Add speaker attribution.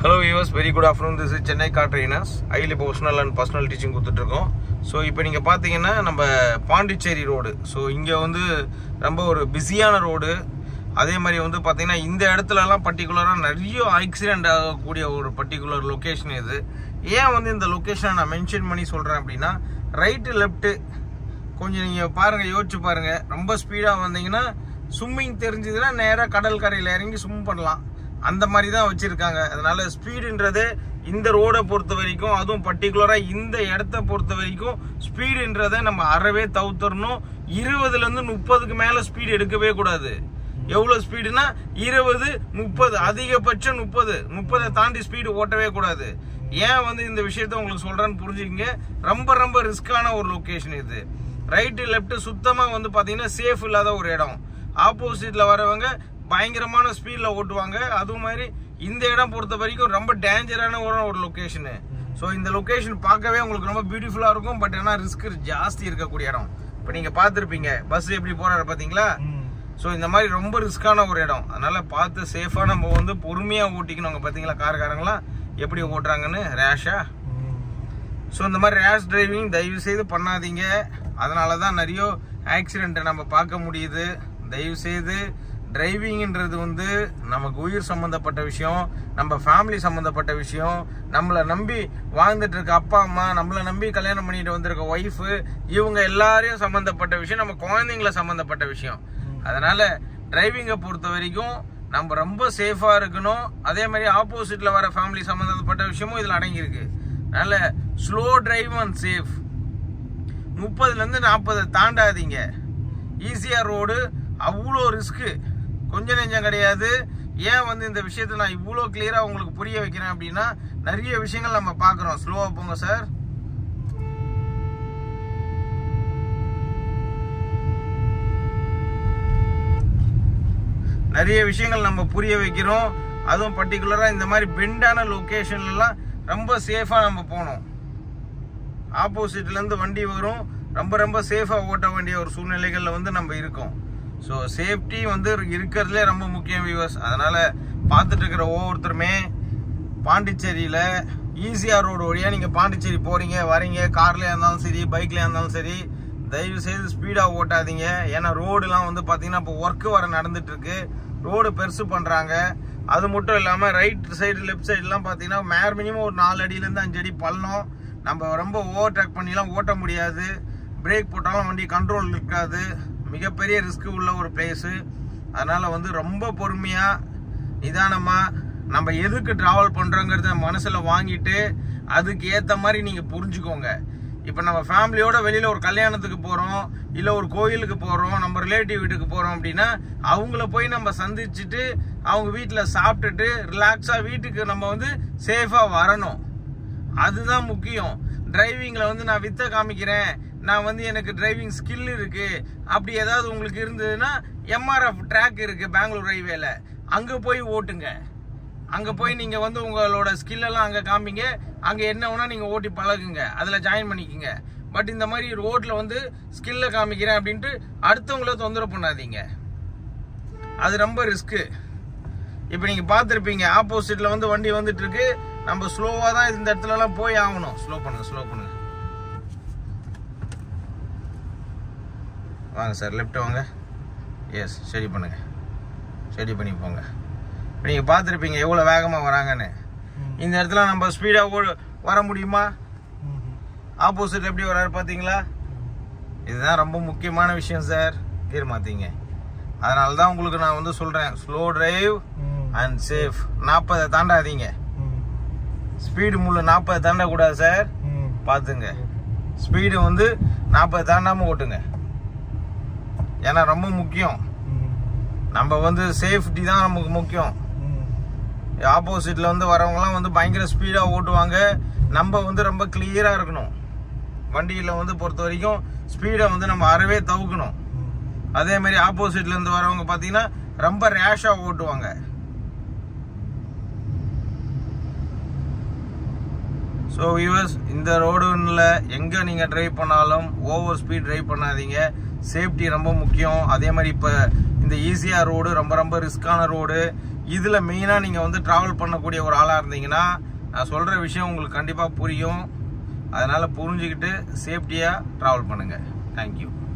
Speaker 1: hello us very good afternoon this is Chennai car trainers ஐயில் personal and personal teaching கொடுத்துட்ருக்கோம் so இப்போ நீங்கள் பார்த்தீங்கன்னா நம்ம பாண்டிச்சேரி ரோடு ஸோ இங்கே வந்து ரொம்ப ஒரு பிஸியான ரோடு அதே மாதிரி வந்து பார்த்தீங்கன்னா இந்த இடத்துலலாம் பர்டிகுலராக நிறைய ஆக்சிடென்ட் ஆகக்கூடிய ஒரு பர்டிகுலர் லொக்கேஷன் இது ஏன் வந்து இந்த லொக்கேஷனை நான் மென்ஷன் பண்ணி சொல்கிறேன் அப்படின்னா ரைட்டு லெஃப்ட்டு கொஞ்சம் நீங்கள் பாருங்கள் யோசிச்சு பாருங்கள் ரொம்ப ஸ்பீடாக வந்தீங்கன்னா ஸ்விம்மிங் தெரிஞ்சதுன்னா நேராக கடல் கரையில் இறங்கி ஸ்விம் பண்ணலாம் அந்த மாதிரி தான் வச்சுருக்காங்க அதனால ஸ்பீடுன்றது இந்த ரோடை பொறுத்த வரைக்கும் அதுவும் பர்டிகுலராக இந்த இடத்த பொறுத்த வரைக்கும் ஸ்பீடுன்றதை நம்ம அறவே தவிர்த்தரணும் இருபதுலேருந்து முப்பதுக்கு மேலே ஸ்பீடு எடுக்கவே கூடாது எவ்வளோ ஸ்பீடுனா இருபது முப்பது அதிகபட்சம் முப்பது முப்பதை தாண்டி ஸ்பீடு ஓட்டவே கூடாது ஏன் வந்து இந்த விஷயத்த உங்களுக்கு சொல்கிறேன்னு புரிஞ்சுக்கிங்க ரொம்ப ரொம்ப ரிஸ்கான ஒரு லொக்கேஷன் இது ரைட்டு லெஃப்ட் சுத்தமாக வந்து பார்த்தீங்கன்னா சேஃப் இல்லாத ஒரு இடம் ஆப்போசிட்டில் வரவங்க பயங்கரமான ஸ்பீடில் ஓட்டுவாங்க அதுவும் மாதிரி இந்த இடம் பொறுத்த வரைக்கும் ரொம்ப டேஞ்சரான ஒரு ஒரு லொக்கேஷனு ஸோ இந்த லொக்கேஷன் பார்க்கவே உங்களுக்கு ரொம்ப பியூட்டிஃபுல்லாக இருக்கும் பட் ஆனால் ரிஸ்க் ஜாஸ்தி இருக்கக்கூடிய இடம் இப்போ நீங்கள் பார்த்துருப்பீங்க பஸ் எப்படி போகிறாரு பார்த்தீங்களா ஸோ இந்த மாதிரி ரொம்ப ரிஸ்கான ஒரு இடம் அதனால பார்த்து சேஃபாக நம்ம வந்து பொறுமையாக ஓட்டிக்கணும் அங்கே பார்த்தீங்களா கார்காரங்களாம் எப்படி ஓட்டுறாங்கன்னு ரேஷா ஸோ இந்த மாதிரி ரேஷ் டிரைவிங் தயவு செய்து பண்ணாதீங்க அதனால தான் நிறைய ஆக்சிடெண்ட்டை நம்ம பார்க்க முடியுது தயவு செய்து டிரைவிங்ன்றது வந்து நமக்கு உயிர் சம்மந்தப்பட்ட விஷயம் நம்ம ஃபேமிலி சம்மந்தப்பட்ட விஷயம் நம்மளை நம்பி வாழ்ந்துட்டு இருக்க அப்பா அம்மா நம்மளை நம்பி கல்யாணம் பண்ணிட்டு வந்திருக்க ஒய்ஃபு இவங்க எல்லாரையும் சம்மந்தப்பட்ட விஷயம் நம்ம குழந்தைங்கள சம்மந்தப்பட்ட விஷயம் அதனால டிரைவிங்கை பொறுத்த வரைக்கும் நம்ம ரொம்ப சேஃபாக இருக்கணும் அதே மாதிரி ஆப்போசிட்டில் வர ஃபேமிலி சம்மந்தப்பட்ட விஷயமும் இதில் அடங்கியிருக்கு அதனால ஸ்லோ டிரைவ் அண்ட் சேஃப் முப்பதுலேருந்து நாற்பதை தாண்டாதீங்க ஈஸியாக ரோடு அவ்வளோ ரிஸ்க்கு கொஞ்சம் நெஞ்சம் கிடையாது ஏன் வந்து இந்த விஷயத்தை நான் இவ்வளோ கிளியராக உங்களுக்கு புரிய வைக்கிறேன் அப்படின்னா நிறைய விஷயங்கள் நம்ம பார்க்குறோம் ஸ்லோவாக போங்க சார் நிறைய விஷயங்கள் நம்ம புரிய வைக்கிறோம் அதுவும் பர்டிகுலராக இந்த மாதிரி பெண்டான லொக்கேஷன்லாம் ரொம்ப சேஃபாக நம்ம போகணும் ஆப்போசிட்லேருந்து வண்டி வரும் ரொம்ப ரொம்ப சேஃபாக ஓட்ட வேண்டிய ஒரு சூழ்நிலைகளில் வந்து நம்ம இருக்கோம் ஸோ சேஃப்டி வந்து இருக்கிறதுலே ரொம்ப முக்கியம் வியூவர்ஸ் அதனால் பார்த்துட்டு இருக்கிற ஒவ்வொருத்தருமே பாண்டிச்சேரியில் ஈஸியாக ரோடு வழியாக நீங்கள் பாண்டிச்சேரி போகிறீங்க வரீங்க கார்லேயே இருந்தாலும் சரி பைக்லேயே இருந்தாலும் சரி தயவு செய்து ஸ்பீடாக ஓட்டாதீங்க ஏன்னா ரோடுலாம் வந்து பார்த்தீங்கன்னா இப்போ ஒர்க்கு வர நடந்துட்டுருக்கு ரோடு பெருசு பண்ணுறாங்க அது மட்டும் இல்லாமல் ரைட் சைடு லெஃப்ட் சைடுலாம் பார்த்தீங்கன்னா மேர் மினிமம் ஒரு நாலு அடியிலேருந்து அஞ்சு அடி பள்ளம் நம்ம ரொம்ப ஓவர் டேக் பண்ணிலாம் ஓட்ட முடியாது பிரேக் போட்டாலும் வண்டி கண்ட்ரோல் இருக்காது மிகப்பெரிய ரிஸ்க் உள்ள ஒரு பிளேஸு அதனால் வந்து ரொம்ப பொறுமையாக நிதானமாக நம்ம எதுக்கு ட்ராவல் பண்ணுறோங்கிறத மனசில் வாங்கிட்டு அதுக்கு ஏற்ற மாதிரி நீங்கள் புரிஞ்சுக்கோங்க இப்போ நம்ம ஃபேமிலியோட வெளியில் ஒரு கல்யாணத்துக்கு போகிறோம் இல்லை ஒரு கோயிலுக்கு போகிறோம் நம்ம ரிலேட்டிவ் வீட்டுக்கு போகிறோம் அப்படின்னா அவங்கள போய் நம்ம சந்திச்சுட்டு அவங்க வீட்டில் சாப்பிட்டுட்டு ரிலாக்ஸாக வீட்டுக்கு நம்ம வந்து சேஃபாக வரணும் அதுதான் முக்கியம் டிரைவிங்கில் வந்து நான் வித்த காமிக்கிறேன் நான் வந்து எனக்கு டிரைவிங் ஸ்கில் இருக்கு அப்படி ஏதாவது உங்களுக்கு இருந்ததுன்னா எம்ஆர்எஃப் ட்ராக் இருக்கு பெங்களூர் ரயில்வேல அங்கே போய் ஓட்டுங்க அங்கே போய் நீங்கள் வந்து உங்களோட ஸ்கில்லெல்லாம் அங்கே காமிங்க அங்கே என்ன வேணால் நீங்கள் ஓட்டி பழகுங்க அதில் ஜாயின் பண்ணிக்கோங்க பட் இந்த மாதிரி ரோட்டில் வந்து ஸ்கில்லை காமிக்கிறேன் அப்படின்ட்டு அடுத்தவங்கள தொந்தரவு பண்ணாதீங்க அது ரொம்ப ரிஸ்க்கு இப்போ நீங்கள் பார்த்துருப்பீங்க ஆப்போசிட்டில் வந்து வண்டி வந்துட்டு இருக்கு நம்ம ஸ்லோவாக தான் இந்த இடத்துலலாம் போய் ஆகணும் ஸ்லோ பண்ணுங்க ஸ்லோ பண்ணுங்க வாங்க சார் லெஃப்ட் வாங்க எஸ் சரி பண்ணுங்க சரி பண்ணி போங்க இப்போ நீங்கள் பார்த்துருப்பீங்க எவ்வளோ வேகமாக வராங்கன்னு இந்த இடத்துல நம்ம ஸ்பீடாக ஓ வர முடியுமா ஆப்போசிட் எப்படி வராரு பார்த்தீங்களா இதுதான் ரொம்ப முக்கியமான விஷயம் சார் கீர் மாற்றிங்க அதனால தான் உங்களுக்கு நான் வந்து சொல்கிறேன் ஸ்லோ டிரைவ் அண்ட் சேஃப் நாற்பதை தாண்டாதீங்க ஸ்பீடு முள்ள நாற்பது தாண்டக்கூடாது சார் பார்த்துங்க ஸ்பீடு வந்து நாற்பது தாண்டாமல் ஓட்டுங்க ஏன்னா ரொம்ப முக்கியம் நம்ம வந்து சேஃப்டி தான் நமக்கு முக்கியம் ஆப்போசிட்டில் வந்து வரவங்கலாம் வந்து பயங்கர ஸ்பீடாக ஓட்டுவாங்க நம்ம வந்து ரொம்ப கிளியராக இருக்கணும் வண்டியில் வந்து பொறுத்த வரைக்கும் ஸ்பீடை வந்து நம்ம அறவே தவுக்கணும் அதே மாதிரி ஆப்போசிட்லேருந்து வரவங்க பார்த்தீங்கன்னா ரொம்ப ரேஷாக ஓட்டுவாங்க ஸோ வியூவர்ஸ் இந்த ரோடுல எங்கே நீங்கள் டிரைவ் பண்ணாலும் ஓவர் ஸ்பீட் டிரைவ் பண்ணாதீங்க சேஃப்டி ரொம்ப முக்கியம் அதே மாதிரி இப்போ இந்த ஈஸியாக ரோடு ரொம்ப ரொம்ப ரிஸ்க்கான ரோடு இதில் மெயினாக நீங்கள் வந்து ட்ராவல் பண்ணக்கூடிய ஒரு ஆளாக இருந்தீங்கன்னா நான் சொல்கிற விஷயம் உங்களுக்கு கண்டிப்பாக புரியும் அதனால் புரிஞ்சுக்கிட்டு சேஃப்டியாக ட்ராவல் பண்ணுங்கள் தேங்க்யூ